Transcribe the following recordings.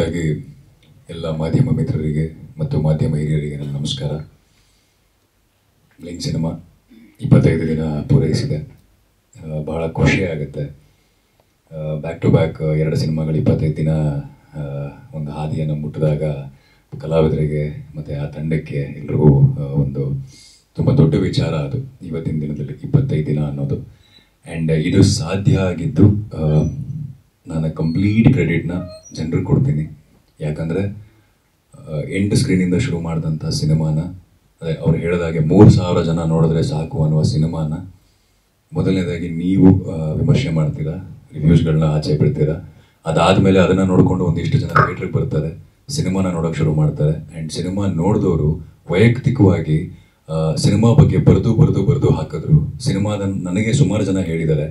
ಮೊದಲನೇದಾಗಿ ಎಲ್ಲ ಮಾಧ್ಯಮ ಮಿತ್ರರಿಗೆ ಮತ್ತು ಮಾಧ್ಯಮ ಹಿರಿಯರಿಗೆ ನನ್ನ ನಮಸ್ಕಾರ ಬ್ಲಿಂಕ್ ಸಿನಿಮಾ ಇಪ್ಪತ್ತೈದು ದಿನ ಪೂರೈಸಿದೆ ಆ, ಬಹಳ ಖುಷಿ ಆಗುತ್ತೆ ಬ್ಯಾಕ್ ಟು ಬ್ಯಾಕ್ ಎರಡು ಸಿನಿಮಾಗಳು ಇಪ್ಪತ್ತೈದು ದಿನ ಆ, ಒಂದು ಹಾದಿಯನ್ನು ಮುಟ್ಟಿದಾಗ ಕಲಾವಿದರಿಗೆ ಮತ್ತು ಆ ತಂಡಕ್ಕೆ ಎಲ್ರಿಗೂ ಆ, ಒಂದು ತುಂಬ ದೊಡ್ಡ ವಿಚಾರ ಅದು ಇವತ್ತಿನ ದಿನದಲ್ಲಿ ಇಪ್ಪತ್ತೈದು ದಿನ ಅನ್ನೋದು ಆ್ಯಂಡ್ ಇದು ಸಾಧ್ಯ ಆಗಿದ್ದು ಆ, ನಾನು ಕಂಪ್ಲೀಟ್ ಕ್ರೆಡಿಟ್ನ ಜನರಿಗೆ ಕೊಡ್ತೀನಿ ಯಾಕಂದರೆ ಎಂಟು ಸ್ಕ್ರೀನಿಂದ ಶುರು ಮಾಡಿದಂಥ ಸಿನಿಮಾನ ಅದೇ ಅವ್ರು ಹೇಳಿದಾಗೆ ಮೂರು ಸಾವಿರ ಜನ ನೋಡಿದ್ರೆ ಸಾಕು ಅನ್ನುವ ಸಿನಿಮಾನ ಮೊದಲನೇದಾಗಿ ನೀವು ಆ, ವಿಮರ್ಶೆ ಮಾಡ್ತೀರಾ ರಿವ್ಯೂಸ್ಗಳನ್ನ ಆಚೆ ಬಿಡ್ತೀರಾ ಅದಾದಮೇಲೆ ಅದನ್ನು ನೋಡಿಕೊಂಡು ಒಂದಿಷ್ಟು ಜನ ಥಿಯೇಟ್ರಿಗೆ ಬರ್ತಾರೆ ಸಿನಿಮಾನ ನೋಡೋಕೆ ಶುರು ಮಾಡ್ತಾರೆ ಆ್ಯಂಡ್ ಸಿನಿಮಾ ನೋಡಿದವರು ವೈಯಕ್ತಿಕವಾಗಿ ಆ, ಸಿನಿಮಾ ಬಗ್ಗೆ ಬರೆದು ಬರೆದು ಬರೆದು ಹಾಕಿದ್ರು ಸಿನಿಮಾದ ನನಗೆ ಸುಮಾರು ಜನ ಹೇಳಿದ್ದಾರೆ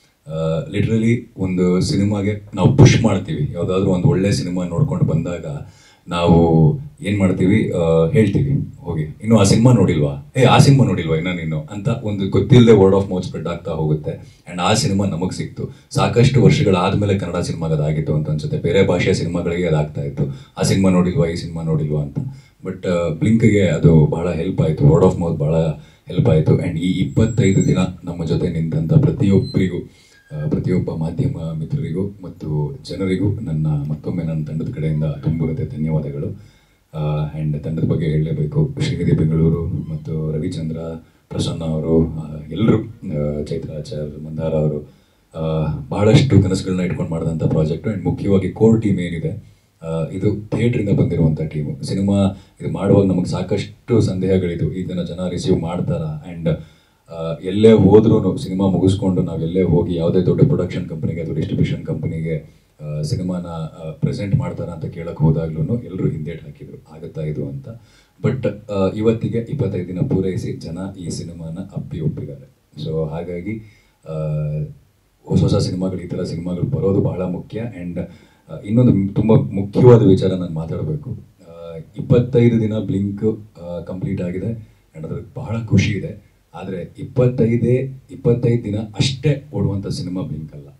ಲಿಟ್ರಲಿ ಒಂದು ಸಿನಿಮಾಗೆ ನಾವು ಪುಷ್ ಮಾಡ್ತೀವಿ ಯಾವುದಾದ್ರೂ ಒಂದು ಒಳ್ಳೆ ಸಿನಿಮಾ ನೋಡ್ಕೊಂಡು ಬಂದಾಗ ನಾವು ಏನು ಮಾಡ್ತೀವಿ ಆ, ಹೇಳ್ತೀವಿ ಹೋಗಿ ಇನ್ನು ಆ ಸಿನಿಮಾ ನೋಡಿಲ್ವಾ ಏ ಆ ಸಿನಿಮಾ ನೋಡಿಲ್ವಾ ಇನ್ನ ನೀನು ಅಂತ ಒಂದು ಗೊತ್ತಿಲ್ಲದೆ ವರ್ಡ್ ಆಫ್ ಮೌತ್ ಸ್ಪ್ರೆಡ್ ಆಗ್ತಾ ಹೋಗುತ್ತೆ ಆ್ಯಂಡ್ ಆ ಸಿನಿಮಾ ನಮಗೆ ಸಿಕ್ತು ಸಾಕಷ್ಟು ವರ್ಷಗಳಾದ್ಮೇಲೆ ಕನ್ನಡ ಸಿನಿಮಾಗೆ ಅದಾಗಿತ್ತು ಅಂತ ಅನ್ಸುತ್ತೆ ಬೇರೆ ಭಾಷೆಯ ಸಿನಿಮಾಗಳಿಗೆ ಅದಾಗ್ತಾ ಇತ್ತು ಆ ಸಿನಿಮಾ ನೋಡಿಲ್ವಾ ಈ ಸಿನಿಮಾ ನೋಡಿಲ್ವಾ ಅಂತ ಬಟ್ ಬ್ಲಿಂಕ್ಗೆ ಅದು ಬಹಳ ಹೆಲ್ಪ್ ಆಯಿತು ವರ್ಡ್ ಆಫ್ ಮೌತ್ ಬಹಳ ಹೆಲ್ಪ್ ಆಯಿತು ಆ್ಯಂಡ್ ಈ ಇಪ್ಪತ್ತೈದು ದಿನ ನಮ್ಮ ಜೊತೆ ನಿಂತಂಥ ಪ್ರತಿಯೊಬ್ಬರಿಗೂ ಆ, ಪ್ರತಿಯೊಬ್ಬ ಮಾಧ್ಯಮ ಮಿತ್ರರಿಗೂ ಮತ್ತು ಜನರಿಗೂ ನನ್ನ ಮತ್ತೊಮ್ಮೆ ನನ್ನ ತಂಡದ ಕಡೆಯಿಂದ ತುಂಬ ಹೃದಯ ಧನ್ಯವಾದಗಳು ಆ್ಯಂಡ್ ತಂಡದ ಬಗ್ಗೆ ಹೇಳಲೇಬೇಕು ಶ್ರೀನಿಧಿ ಬೆಂಗಳೂರು ಮತ್ತು ರವಿಚಂದ್ರ ಪ್ರಸನ್ನ ಅವರು ಎಲ್ಲರೂ ಚೈತ್ರ ಆಚಾರ್ ಮಂದಾರ ಅವರು ಆ, ಬಹಳಷ್ಟು ಕನಸುಗಳನ್ನ ಇಟ್ಕೊಂಡು ಮಾಡಿದಂಥ ಪ್ರಾಜೆಕ್ಟು ಆ್ಯಂಡ್ ಮುಖ್ಯವಾಗಿ ಕೋರ್ ಟೀಮ್ ಏನಿದೆ ಆ, ಇದು ಥಿಯೇಟ್ರಿಂದ ಬಂದಿರುವಂಥ ಟೀಮು ಸಿನಿಮಾ ಇದು ಮಾಡುವಾಗ ನಮಗೆ ಸಾಕಷ್ಟು ಸಂದೇಹಗಳಿದು ಇದನ್ನು ಜನ ರಿಸೀವ್ ಮಾಡ್ತಾರಾ ಆ್ಯಂಡ್ ಎಲ್ಲೇ ಹೋದ್ರೂ ಸಿನಿಮಾ ಮುಗಿಸ್ಕೊಂಡು ನಾವು ಎಲ್ಲೇ ಹೋಗಿ ಯಾವುದೇ ದೊಡ್ಡ ಪ್ರೊಡಕ್ಷನ್ ಕಂಪನಿಗೆ ಅಥವಾ ಡಿಸ್ಟ್ರಿಬ್ಯೂಷನ್ ಕಂಪನಿಗೆ ಸಿನಿಮಾನ ಪ್ರೆಸೆಂಟ್ ಮಾಡ್ತಾರಾ ಅಂತ ಕೇಳಕ್ಕೆ ಹೋದಾಗ್ಲೂ ಎಲ್ಲರೂ ಹಿಂದೇಟ್ ಹಾಕಿದ್ರು ಆಗುತ್ತಾ ಇದು ಅಂತ ಬಟ್ ಇವತ್ತಿಗೆ ಇಪ್ಪತ್ತೈದು ದಿನ ಪೂರೈಸಿ ಜನ ಈ ಸಿನಿಮಾನ ಅಪ್ಪಿ ಒಪ್ಪಿದ್ದಾರೆ ಸೊ ಹಾಗಾಗಿ ಆ, ಹೊಸ ಹೊಸ ಸಿನಿಮಾಗಳು ಈ ಥರ ಸಿನಿಮಾಗಳು ಬರೋದು ಬಹಳ ಮುಖ್ಯ ಆ್ಯಂಡ್ ಇನ್ನೊಂದು ತುಂಬ ಮುಖ್ಯವಾದ ವಿಚಾರ ನಾನು ಮಾತಾಡಬೇಕು ಇಪ್ಪತ್ತೈದು ದಿನ ಬ್ಲಿಂಕ್ ಕಂಪ್ಲೀಟ್ ಆಗಿದೆ ಆ್ಯಂಡ್ ಅದ್ರ ಬಹಳ ಖುಷಿ ಇದೆ ಆದರೆ ಇಪ್ಪತ್ತೈದೇ ಇಪ್ಪತ್ತೈದು ದಿನ ಅಷ್ಟೇ ಓಡುವಂಥ ಸಿನಿಮಾ ಬ್ಲಿಂಕ್ ಅಲ್ಲ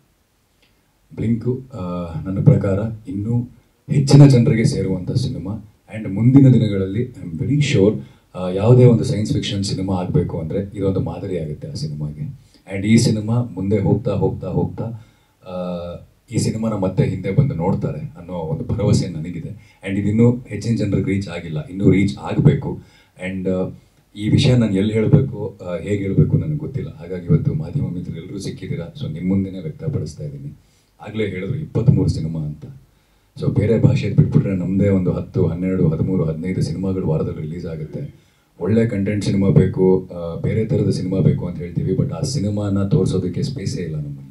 ಬ್ಲಿಂಕು ಆ, ನನ್ನ ಪ್ರಕಾರ ಇನ್ನೂ ಹೆಚ್ಚಿನ ಜನರಿಗೆ ಸೇರುವಂಥ ಸಿನಿಮಾ ಆ್ಯಂಡ್ ಮುಂದಿನ ದಿನಗಳಲ್ಲಿ ಐ ಆಮ್ ವೆರಿ ಶೋರ್ ಯಾವುದೇ ಒಂದು ಸೈನ್ಸ್ ಫಿಕ್ಷನ್ ಸಿನಿಮಾ ಆಗಬೇಕು ಅಂದರೆ ಇದೊಂದು ಮಾದರಿ ಆಗುತ್ತೆ ಆ ಸಿನಿಮಾಗೆ ಆ್ಯಂಡ್ ಈ ಸಿನಿಮಾ ಮುಂದೆ ಹೋಗ್ತಾ ಹೋಗ್ತಾ ಹೋಗ್ತಾ ಆ, ಈ ಸಿನಿಮಾನ ಮತ್ತೆ ಹಿಂದೆ ಬಂದು ನೋಡ್ತಾರೆ ಅನ್ನೋ ಒಂದು ಭರವಸೆ ನನಗಿದೆ ಆ್ಯಂಡ್ ಇದಿನ್ನೂ ಹೆಚ್ಚಿನ ಜನರಿಗೆ ರೀಚ್ ಆಗಿಲ್ಲ ಇನ್ನೂ ರೀಚ್ ಆಗಬೇಕು ಆ್ಯಂಡ್ ಈ ವಿಷಯ ನಾನು ಎಲ್ಲಿ ಹೇಳಬೇಕು ಹೇಗೆ ಹೇಳಬೇಕು ನನಗೆ ಗೊತ್ತಿಲ್ಲ ಹಾಗಾಗಿ ಇವತ್ತು ಮಾಧ್ಯಮ ಮಿತ್ರರು ಎಲ್ಲರೂ ಸಿಕ್ಕಿದ್ದೀರಾ ಸೊ ನಿಮ್ಮ ಮುಂದೆನೇ ವ್ಯಕ್ತಪಡಿಸ್ತಾ ಇದ್ದೀನಿ ಆಗಲೇ ಹೇಳಿದ್ರು ಇಪ್ಪತ್ತ್ಮೂರು ಸಿನಿಮಾ ಅಂತ ಸೊ ಬೇರೆ ಭಾಷೆಗೆ ಬಿಟ್ಬಿಟ್ರೆ ನಮ್ಮದೇ ಒಂದು ಹತ್ತು ಹನ್ನೆರಡು ಹದಿಮೂರು ಹದಿನೈದು ಸಿನಿಮಾಗಳು ವಾರದಲ್ಲಿ ರಿಲೀಸ್ ಆಗುತ್ತೆ ಒಳ್ಳೆ ಕಂಟೆಂಟ್ ಸಿನಿಮಾ ಬೇಕು ಆ, ಬೇರೆ ಥರದ ಸಿನಿಮಾ ಬೇಕು ಅಂತ ಹೇಳ್ತೀವಿ ಬಟ್ ಆ ಸಿನಿಮಾನ ತೋರಿಸೋದಕ್ಕೆ ಸ್ಪೇಸೇ ಇಲ್ಲ ನಮ್ಮಲ್ಲಿ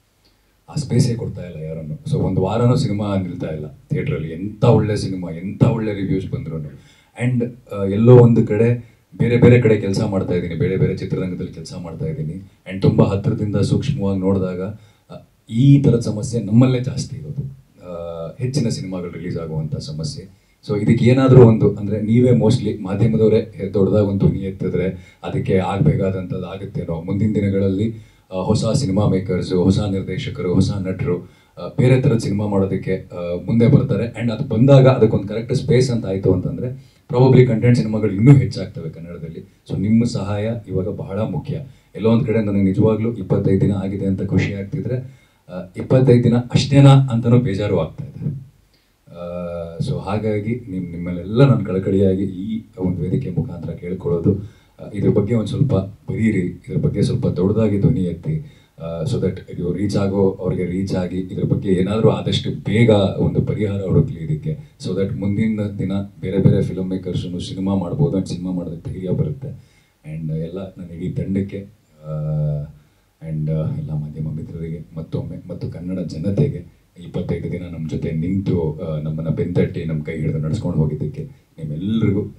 ಆ ಸ್ಪೇಸೇ ಕೊಡ್ತಾ ಇಲ್ಲ ಯಾರನ್ನು ಸೊ ಒಂದು ವಾರನೂ ಸಿನಿಮಾ ನಿಲ್ತಾ ಇಲ್ಲ ಥಿಯೇಟ್ರಲ್ಲಿ ಎಂಥ ಒಳ್ಳೆ ಸಿನಿಮಾ ಎಂಥ ಒಳ್ಳೆ ರಿವ್ಯೂಸ್ ಬಂದ್ರು ಆ್ಯಂಡ್ ಎಲ್ಲೋ ಒಂದು ಕಡೆ ಬೇರೆ ಬೇರೆ ಕಡೆ ಕೆಲಸ ಮಾಡ್ತಾ ಇದ್ದೀನಿ ಬೇರೆ ಬೇರೆ ಚಿತ್ರರಂಗದಲ್ಲಿ ಕೆಲಸ ಮಾಡ್ತಾ ಇದ್ದೀನಿ ಆ್ಯಂಡ್ ತುಂಬ ಹತ್ತಿರದಿಂದ ಸೂಕ್ಷ್ಮವಾಗಿ ನೋಡಿದಾಗ ಆ, ಈ ಥರದ ಸಮಸ್ಯೆ ನಮ್ಮಲ್ಲೇ ಜಾಸ್ತಿ ಇರೋದು ಆ, ಹೆಚ್ಚಿನ ಸಿನಿಮಾಗಳು ರಿಲೀಸ್ ಆಗುವಂಥ ಸಮಸ್ಯೆ ಸೊ ಇದಕ್ಕೆ ಏನಾದರೂ ಒಂದು ಅಂದರೆ ನೀವೇ ಮೋಸ್ಟ್ಲಿ ಮಾಧ್ಯಮದವರೇ ದೊಡ್ಡದಾಗಿ ಒಂದು ಧ್ವನಿ ಎತ್ತಿದ್ರೆ ಅದಕ್ಕೆ ಆಗಬೇಕಾದಂಥದ್ದು ಆಗುತ್ತೇನೋ ಮುಂದಿನ ದಿನಗಳಲ್ಲಿ ಆ, ಹೊಸ ಸಿನಿಮಾ ಮೇಕರ್ಸು ಹೊಸ ನಿರ್ದೇಶಕರು ಹೊಸ ನಟರು ಆ, ಬೇರೆ ಥರದ ಸಿನಿಮಾ ಮಾಡೋದಕ್ಕೆ ಆ, ಮುಂದೆ ಬರ್ತಾರೆ ಆ್ಯಂಡ್ ಅದು ಬಂದಾಗ ಅದಕ್ಕೊಂದು ಕರೆಕ್ಟ್ ಸ್ಪೇಸ್ ಅಂತ ಆಯಿತು ಅಂತಂದರೆ ಪ್ರಾಬಬ್ಲಿ ಕಂಟೆಂಟ್ ಸಿನಿಮಾಗಳು ಇನ್ನೂ ಹೆಚ್ಚಾಗ್ತವೆ ಕನ್ನಡದಲ್ಲಿ ಸೊ ನಿಮ್ಮ ಸಹಾಯ ಇವಾಗ ಬಹಳ ಮುಖ್ಯ ಎಲ್ಲೋ ಒಂದು ಕಡೆ ನನಗೆ ನಿಜವಾಗ್ಲೂ ಇಪ್ಪತ್ತೈದು ದಿನ ಆಗಿದೆ ಅಂತ ಖುಷಿ ಆಗ್ತಿದ್ರೆ ಆ, ಇಪ್ಪತ್ತೈದು ದಿನ ಅಷ್ಟೇನಾ ಅಂತಲೂ ಬೇಜಾರು ಆಗ್ತಾ ಇದೆ ಸೊ ಹಾಗಾಗಿ ನಿಮ್ಮ ನಿಮ್ಮಲ್ಲೆಲ್ಲ ನಾನು ಕಳಕಳಿಯಾಗಿ ಈ ಒಂದು ವೇದಿಕೆ ಮುಖಾಂತರ ಕೇಳ್ಕೊಳ್ಳೋದು ಆ, ಇದ್ರ ಬಗ್ಗೆ ಒಂದು ಸ್ವಲ್ಪ ಬರೀರಿ ಇದ್ರ ಬಗ್ಗೆ ಸ್ವಲ್ಪ ದೊಡ್ಡದಾಗಿ ಧ್ವನಿ ಎತ್ತಿ ಸೊ ದಟ್ ಇದು ರೀಚ್ ಆಗೋ ಅವ್ರಿಗೆ ರೀಚ್ ಆಗಿ ಇದ್ರ ಬಗ್ಗೆ ಏನಾದರೂ ಆದಷ್ಟು ಬೇಗ ಒಂದು ಪರಿಹಾರ ಹುಡುಕ್ಲಿ ಇದಕ್ಕೆ ಸೊ ದಟ್ ಮುಂದಿನ ದಿನ ಬೇರೆ ಬೇರೆ ಫಿಲ್ಮ್ ಮೇಕರ್ಸು ಸಿನಿಮಾ ಮಾಡ್ಬೋದು ಆ್ಯಂಡ್ ಸಿನಿಮಾ ಮಾಡೋದಕ್ಕೆ ಧೈರ್ಯ ಬರುತ್ತೆ ಆ್ಯಂಡ್ ಎಲ್ಲ ನನ್ನ ಇಡೀ ತಂಡಕ್ಕೆ ಆ್ಯಂಡ್ ಎಲ್ಲ ಮಾಧ್ಯಮ ಮಿತ್ರರಿಗೆ ಮತ್ತೊಮ್ಮೆ ಮತ್ತು ಕನ್ನಡ ಜನತೆಗೆ ಇಪ್ಪತ್ತೈದು ದಿನ ನಮ್ಮ ಜೊತೆ ನಿಂತು ಆ, ನಮ್ಮನ್ನ ಬೆಂತಟ್ಟಿ ನಮ್ಮ ಕೈ ಹಿಡಿದು ನಡ್ಸ್ಕೊಂಡು ಹೋಗಿದ್ದಕ್ಕೆ ನಿಮ್ಮೆಲ್ಲರಿಗೂ